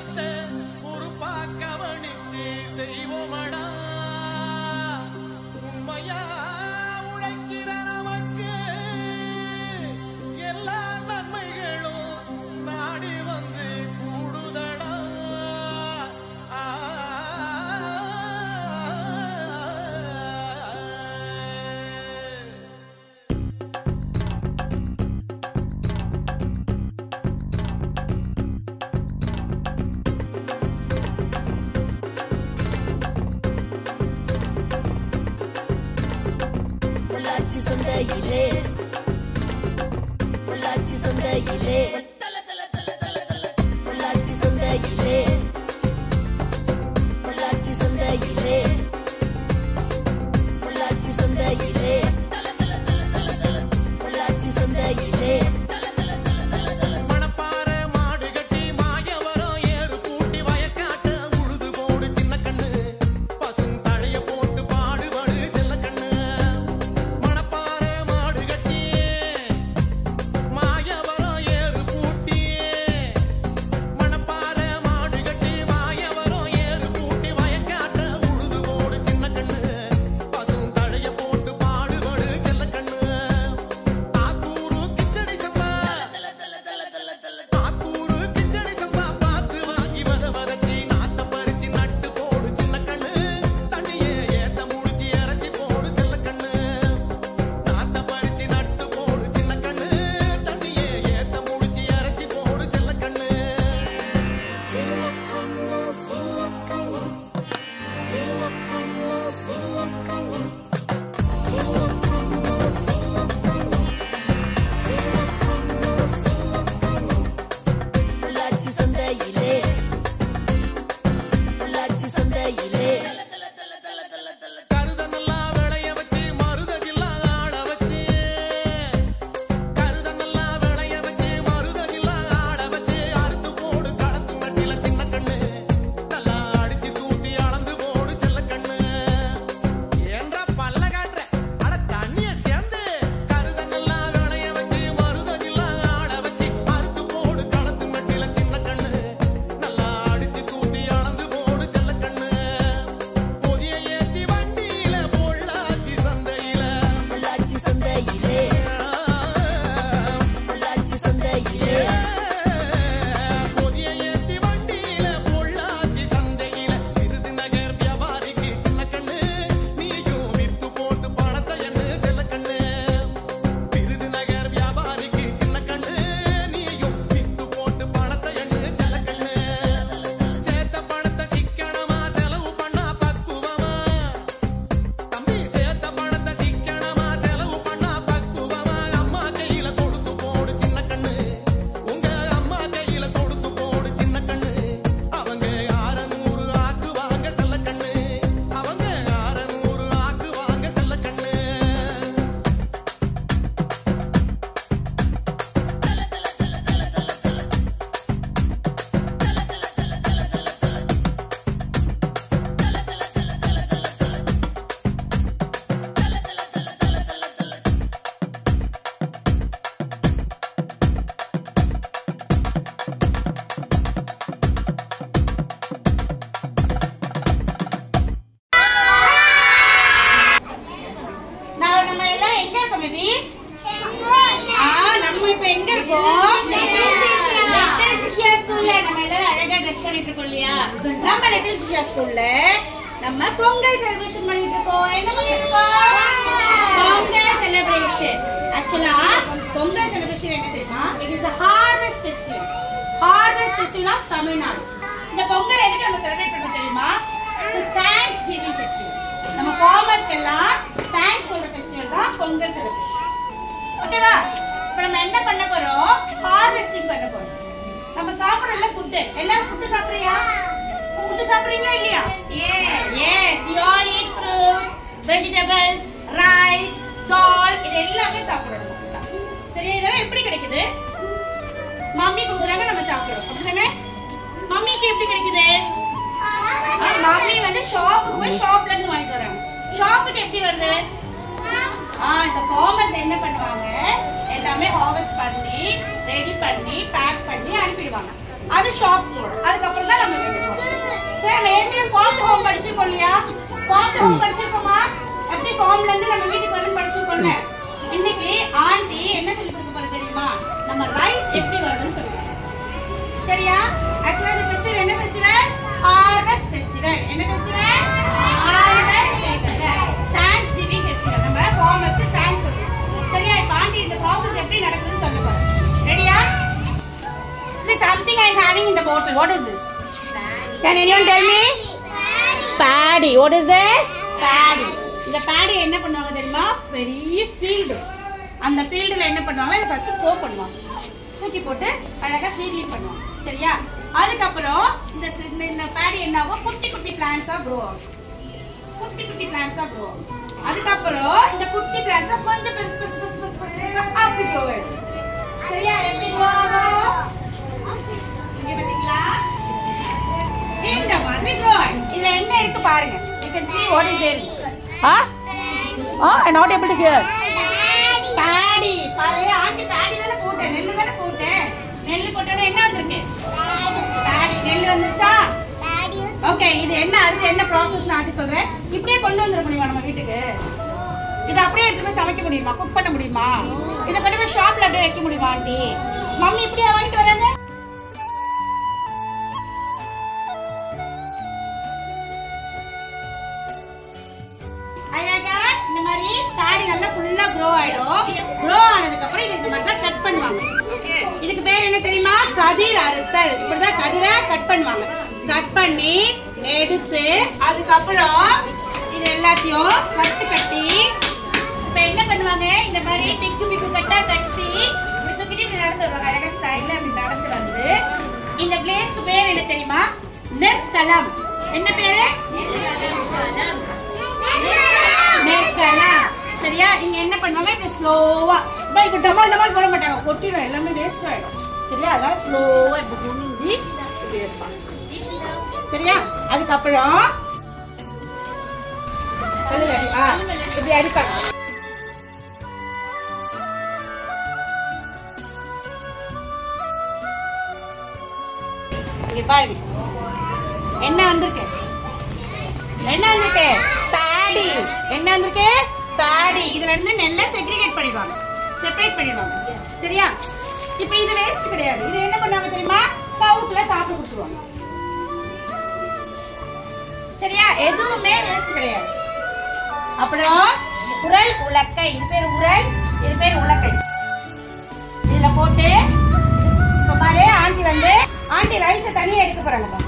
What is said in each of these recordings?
விவசாயத்தை பொறுப்பா கவனிச்சு செய்வோமடா உண்மையா உழைக்கிற நமக்கு எல்லா நன்மைகளும் நாடி வந்து கூடுதடா ஆ பொள்ளாச்சி சந்தையிலே பொள்ளாச்சி சந்தையிலே பொள்ளாச்சி சந்தையிலே பொள்ளாச்சி சந்தையிலே பொள்ளாச்சி சந்தையிலே பொள்ளாச்சி சந்தையிலே மணப்பாறை மாடு கட்டி மாயவரம் ஏறு பூட்டி வயக்காட்ட உழுது போடு சின்ன கண்ணு பசும் தழைய போட்டு பாடுபடு செல்ல கண்ணு மணப்பாறை மாடு கட்டி மாயவரம் ஏறு பூட்டி மணப்பாறை மாடு கட்டி மாயவரம் ஏறு பூட்டி வயக்காட்ட உழுது போடு சின்ன கண்ணு பசும் தழைய போட்டு பாடுபடு செல்ல கண்ணு ஆத்தூரு கிச்சடி சம்பா ஆத்தூரு கிச்சடி சம்பா பார்த்து வாங்கி வத வதச்சி நாத்த பறிச்சு நட்டு போடு சின்ன கண்ணு தண்ணியே ஏத்த முடிச்சு இறச்சி போடு செல்ல கண்ணு நாத்த பறிச்சு நட்டு போடு சின்ன கண்ணு தண்ணியே ஏத்த முடிச்சு இறச்சி போடு செல்ல கண்ணு பொள்ளாச்சி சந்தையிலே பொள்ளாச்சி சந்தையிலே கருத நல்லா விளைய வச்சு மருதகில்லா ஆள வச்சு கருத நல்லா விளைய வச்சு மருதகில்லா ஆள வச்சு அறுத்து போடு களத்து மட்டில சின்ன கண்ணு நல்லா அடிச்சு தூத்தி அளந்து போடு செல்ல கண்ணு ஏன்ற பல்ல காட்டுற அட தண்ணிய சேர்ந்து கருத நல்லா விளைய வச்சு மருதகில்லா ஆள வச்சு அறுத்து போடு களத்து மட்டில சின்ன கண்ணு நல்லா அடிச்சு தூத்தி அளந்து போடு செல்ல கண்ணு பொதிய ஏத்தி வண்டியில பொள்ளாச்சி சந்தையில பொள்ளாச்சி சந்தையிலே பொள்ளாச்சி சந்தையிலே பொதிய ஏத்தி வண்டியில பொள்ளாச்சி சந்தையில விருதுநகர் வியாபாரிக்கு சின்ன கண்ணு நீயும் வித்து போட்டு பணத்தை எண்ணு செல்ல கண்ணு விருதுநகர் வியாபாரிக்கு சின்ன கண்ணு நீயும் வித்து போட்டு பணத்தை எண்ணு செல்ல கண்ணு சேர்த்த பணத்தை சிக்கனமா செலவு பண்ணா பக்குவமா தம்பி சேர்த்த பணத்தை சிக்கனமா செலவு பண்ணா பக்குவமா அம்மா கையில கொடுத்து போடு சின்ன கண்ணு உங்க அம்மா கையில கொடுத்து போடு சின்ன கண்ணு அவங்க ஆறநூறு ஆக்கு வாங்க செல்ல கண்ணு அவங்க ஆறநூறு ஆக்கு வாங்க செல்ல கண்ணு நான் நம்ம எல்லாம் எங்க இருக்கோம் பேபிஸ் ஆ நம்ம இப்ப எங்க இருக்கோம் லிட்டில் சிஷியா ஸ்கூல்ல நம்ம எல்லாரும் அழகா ட்ரெஸ் பண்ணிட்டு இருக்கோம் இல்லையா நம்ம லிட்டில் சிஷியா ஸ்கூல்ல நம்ம பொங்கல் செலிப்ரேஷன் பண்ணிட்டு இருக்கோம் என்ன பண்ணிட்டு இருக்கோம் பொங்கல் செலிப்ரேஷன் ஆக்சுவலா பொங்கல் செலிப்ரேஷன் என்ன தெரியுமா it is harvest festival harvest festival of Tamil Nadu இந்த பொங்கல் எதுக்கு நம்ம செலிப்ரேட் பண்ண தெரியுமா தேங்க்ஸ் கிவிங் ஃபெஸ்டிவல் நம்ம ஃபார்மர்ஸ்க்கு எல்லாம் தேங்க்ஸ் சொல்ற ஃபெஸ்டிவல் தான் பொங்கல் செலிப்ரேஷன் ஓகேவா இப்போ நம்ம என்ன பண்ண போறோம் ஹார்வெஸ்டிங் பண்ண போறோம் நம்ம சாப்பிடறல ஃபுட் எல்லாரும் ஃபுட் சாப்பிடுறியா ஃபுட் சாப்பிடுறீங்களா இல்லையா yes we all eat fruits vegetables rice salt இது எல்லாமே சாப்பிடுறோம் சரி இதெல்லாம் எப்படி கிடைக்குது மம்மி கொடுக்குறாங்க நம்ம சாப்பிடுறோம் அப்படிதானே மம்மிக்கு எப்படி கிடைக்குது மம்மி வந்து ஷாப்புக்கு போய் ஷாப்ல இருந்து வாங்கிட்டு வராங்க ஷாப்புக்கு எப்படி வருது ஆ இந்த ஃபார்மர்ஸ் என்ன பண்ணுவாங்க எல்லாமே ஹார்வெஸ்ட் பண்ணி ரெடி பண்ணி பேக் பண்ணி அனுப்பிடுவாங்க அது ஷாப் ஸ்கூல் அதுக்கப்புறம் தான் நம்ம வீட்டுக்கு போறோம் சரி நம்ம ஏற்கனவே ஃபாஸ்ட் ஹோம் படிச்சிருக்கோம் இல்லையா ஃபாஸ்ட் ஹோம் படிச்சிருக்கோமா எப்படி ஃபார்ம்ல இருந்து நம்ம வீட்டுக்கு வந்து படிச்சிருக்கோம்ல இன்னைக்கு ஆண்டி என்ன சொல்லி கொடுக்க போறது தெரியுமா நம்ம ரைஸ் எப்படி வருதுன்னு சொல்லுங்க சரியா ஆக்சுவலா இந்த ஃபெஸ்டிவல் என்ன ஃபெஸ்டிவல் ஹார்வெஸ்ட் ஃபெஸ்டிவல் என்ன festival harvest festival thanksgiving festival நம்ம ஃபார்மர்ஸ்க்கு தேங்க்ஸ் சொல்லுவோம் சரியா இப்போ ஆண்டி இந்த ப்ராசஸ் எப்படி நடக்குதுன்னு சொல்லுங்க ரெடியா See something I'm having in the bottle. What is this? Can anyone tell me? Paddy. What is this? Paddy. இந்த பேடி என்ன பண்ணுவாங்க தெரியுமா பெரிய ஃபீல்டு அந்த ஃபீல்டுல என்ன பண்ணுவாங்க இதை ஃபர்ஸ்ட் சோ பண்ணுவாங்க தூக்கி போட்டு அழகா சீட்லிங் பண்ணுவாங்க சரியா அதுக்கப்புறம் இந்த சி- இந்த இந்த பேடி என்ன ஆகும் குட்டி குட்டி பிளான்ஸா க்ரோ ஆகும் குட்டி குட்டி பிளான்ஸா க்ரோ ஆகும் அதுக்கப்புறம் இந்த குட்டி பிளான்ஸா கொஞ்சம் பெருசு பெருசு பெருசு பெருசு பெருசு அப்படி க்ரோ ஆகும் சரியா எப்படி க்ரோ ஆகும் இங்க பாத்தீங்களா இந்த மாதிரி drawing. இதுல என்ன இருக்கு பாருங்க you can see what is there ah ah i not able to hear பாடி பாரு ஆண்டி பாடி தானே போட்டேன் நெல்லு தானே போட்டேன் நெல்லு போட்டோட என்ன வந்திருக்கு பாடி நெல்லு வந்துச்சா ஓகே இது என்ன அடுத்து என்ன ப்ராசஸ் ஆண்டி சொல்றேன் இப்படியே கொண்டு வந்துட முடியுமா நம்ம வீட்டுக்கு இதை அப்படியே எடுத்து போய் சமைக்க முடியுமா குக் பண்ண முடியுமா இதை கொண்டு போய் ஷாப்ல அப்படியே வைக்க முடியுமா ஆண்டி மம்மி இப்படியா வாங்கிட்டு வராங்க அழகா இந்த மாதிரி தாடி நல்லா ஃபுல்லா க்ரோ ஆயிடும் க்ரோ ஆனதுக்கு அப்புறம் இது இந்த மாதிரி தான் கட் பண்ணுவாங்க இதுக்கு பேர் என்ன தெரியுமா கதிர் அறுத்தல் இப்படிதான் கதிரை கட் பண்ணுவாங்க கட் பண்ணி எடுத்து அதுக்கப்புறம் இது எல்லாத்தையும் கட்டு கட்டி இப்ப என்ன பண்ணுவாங்க இந்த மாதிரி பிக்கு பிக்கு கட்டா கட்டி இப்படி தூக்கிட்டு இப்படி நடந்து வருவாங்க அழகா ஸ்டைல்ல இப்படி நடந்து வந்து இந்த பிளேஸ்க்கு பேர் என்ன தெரியுமா நெற்களம் என்ன பேரு நெற்களம் சரியா இங்க என்ன பண்ணுவாங்க இப்படி ஸ்லோவா இப்ப இப்ப டமால் டமால் போட மாட்டாங்க கொட்டிடும் எல்லாமே வேஸ்ட் ஆயிடும் சரியா அதனால ஸ்லோவா இப்படி குனிஞ்சி இப்படி எடுப்பாங்க சரியா அதுக்கப்புறம் சொல்லுங்க ஆ, இப்படி அடிப்பாங்க இங்க பாருங்க என்ன வந்திருக்கு என்ன வந்திருக்கு பேடி என்ன வந்திருக்கு பேடி இதுல இருந்து நெல்லை செக்ரிகேட் பண்ணிடுவாங்க செப்பரேட் பண்ணிடுவாங்க சரியா இப்போ இது வேஸ்ட் கிடையாது இது என்ன பண்ணுவாங்க தெரியுமா கவுத்துல சாப்பிட்டு கொடுத்துருவாங்க சரியா எதுவுமே வேஸ்ட் கிடையாது அப்புறம் உரல் உலக்கை இது பேர் உரல் இது பேர் உலக்கை இதுல போட்டு இப்ப பாரு ஆண்டி வந்து ஆண்டி ரைஸ தனியா எடுக்க போறாங்க பாரு.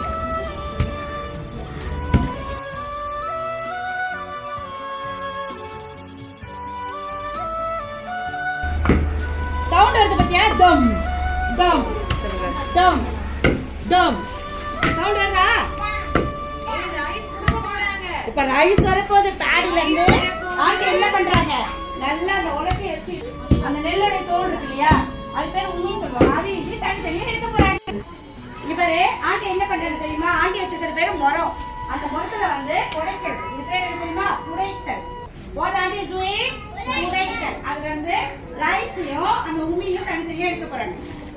சவுண்ட் வருது பாத்தியா டம் டம் டம் டம் சவுண்ட் வருதா இப்ப ரைஸ் வரப்போது பேடில இருந்து ஆண்டி என்ன பண்றாங்க நல்லா அந்த உலக்கை வச்சு அந்த நெல்லுடைய தோல் இருக்கு இல்லையா அது பேர் உண்மை சொல்லுவாங்க அது இது தனி தனியா எடுக்க போறாங்க இங்க பாரு ஆண்டி என்ன பண்றது தெரியுமா ஆண்டி வச்சிருக்கிற பேரு முறம் அந்த முறத்துல வந்து உடைக்கிறது இது பேர் என்ன தெரியுமா உடைத்தல் வாட் ஆண்டி இஸ் டூயிங் உடைத்தல் அதுல வந்து ரைஸையும் அந்த உமியும் தனித்தனியா எடுக்க போறாங்க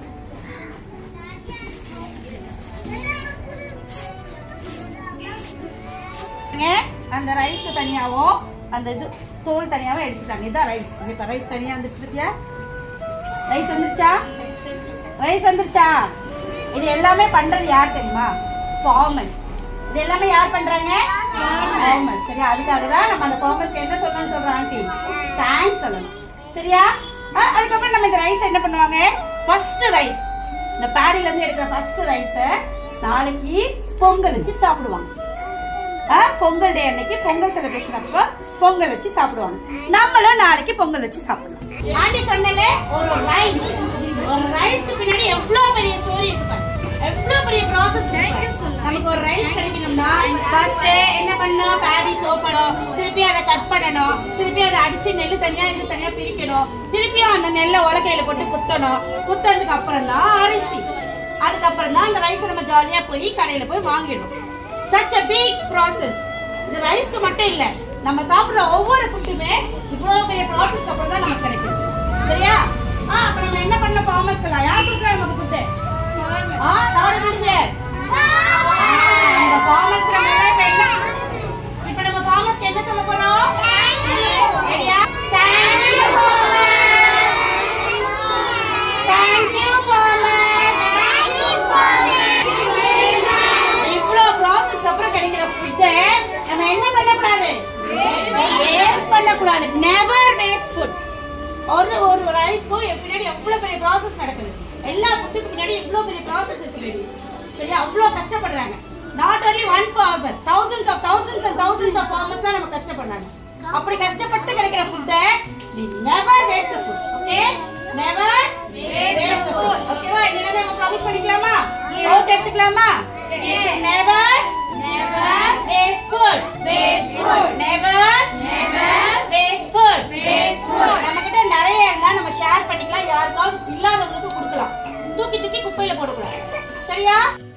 பாருங்க, அந்த ரைஸ் தனியாவும் அந்த இது தோல் தனியாவும் எடுத்துட்டாங்க இதான் ரைஸ் இப்ப ரைஸ் தனியா வந்துச்சு பத்தியா ரைஸ் வந்துருச்சா ரைஸ் வந்துருச்சா இது எல்லாமே பண்றது யார் தெரியுமா ஃபார்மர்ஸ் இது எல்லாமே யார் பண்றாங்க ஃபார்மர்ஸ் சரியா அதுக்காக தான் நம்ம அந்த ஃபார்மர்ஸ்க்கு என்ன சொல்லணும்னு சொல்றோம் ஆண்டி தேங்க்ஸ் சொல்லணும் சரியா ஆ, அதுக்கப்புறம் நம்ம இந்த ரைஸ் என்ன பண்ணுவாங்க ஃபர்ஸ்ட் ரைஸ் இந்த பேடில இருந்து எடுக்கிற ஃபர்ஸ்ட் ரைஸ நாளைக்கு பொங்கல் வச்சு சாப்பிடுவாங்க ஆ, பொங்கல் டே அன்னைக்கு பொங்கல் செலிப்ரேஷன் அப்போ பொங்கல் வச்சு சாப்பிடுவாங்க நம்மளும் நாளைக்கு பொங்கல் வச்சு சாப்பிடலாம் ஆண்டி சொன்னல ஒரு ரைஸ் ஒரு ரைஸ்க்கு பின்னாடி எவ்வளவு பெரிய ஸ்டோரி இருக்கு பாரு. எவ்வளவு பெரிய ப்ராசஸ் நமக்கு ஒரு ரைஸ் கிடைக்கணும்னா ஃபர்ஸ்ட் என்ன பண்ணணும் பேடி சோப்பணும் திருப்பி அதை கட் பண்ணணும் திருப்பி அதை அடிச்சு நெல்லு தனியா இது தனியா பிரிக்கணும் திருப்பியும் அந்த நெல்லை உலக்கையில போட்டு குத்தணும் குத்தறதுக்கு அப்புறம் தான் அரிசி அதுக்கப்புறம் தான் அந்த ரைஸ் நம்ம ஜாலியா போய் கடையில போய் வாங்கிடணும் சச் a big process இது ரைஸ்க்கு மட்டும் இல்ல நம்ம சாப்பிடுற ஒவ்வொரு ஃபுட்டுமே இவ்வளவு பெரிய ப்ராசஸ்க்கு அப்புறம் தான் நமக்கு கிடைக்கும் சரியா ஆ அப்ப நம்ம என்ன பண்ண ஃபார்மர்ஸ் எல்லாம் யார் கொடுக்குறா நமக்கு ஃபுட்டு ஆ நாலு நிமிஷம் நம்ம farmers நம்ம எல்லாம் இப்ப என்ன இப்ப நம்ம farmers க்கு என்ன சொல்ல போறோம் ரெடியா thank you thank you farmers இவ்வளவு ப்ராசஸ்க்கு அப்புறம் கிடைக்கிற ஃபுட் நம்ம என்ன பண்ணக்கூடாது வேஸ்ட் பண்ணக்கூடாது நெவர் வேஸ்ட் ஃபுட் ஒரு ஒரு ரைஸ்க்கும் பின்னாடி எவ்வளவு பெரிய ப்ராசஸ் நடக்குது எல்லா ஃபுட்டுக்கு பின்னாடி எவ்வளவு பெரிய ப்ராசஸ் இருக்கு baby. சரியா அவ்வளவு கஷ்டப்படுறாங்க not only one farmer thousands of thousands and thousands of farmers தான் நம்ம கஷ்டப்படுறாங்க அப்படி கஷ்டப்பட்டு கிடைக்கிற ஃபுட்டை we never waste the food okay never waste the food ஓகேவா இன்னைக்கு நம்ம ப்ராமிஸ் பண்ணிக்கலாமா ஓட் எடுத்துக்கலாமா never waste food never waste food நம்ம கிட்ட நிறைய இருந்தா நம்ம ஷேர் பண்ணிக்கலாம் யாருக்காவது இல்லாதவங்களுக்கு கொடுக்கலாம் தூக்கி தூக்கி குப்பையில போடக்கூடாது சரியா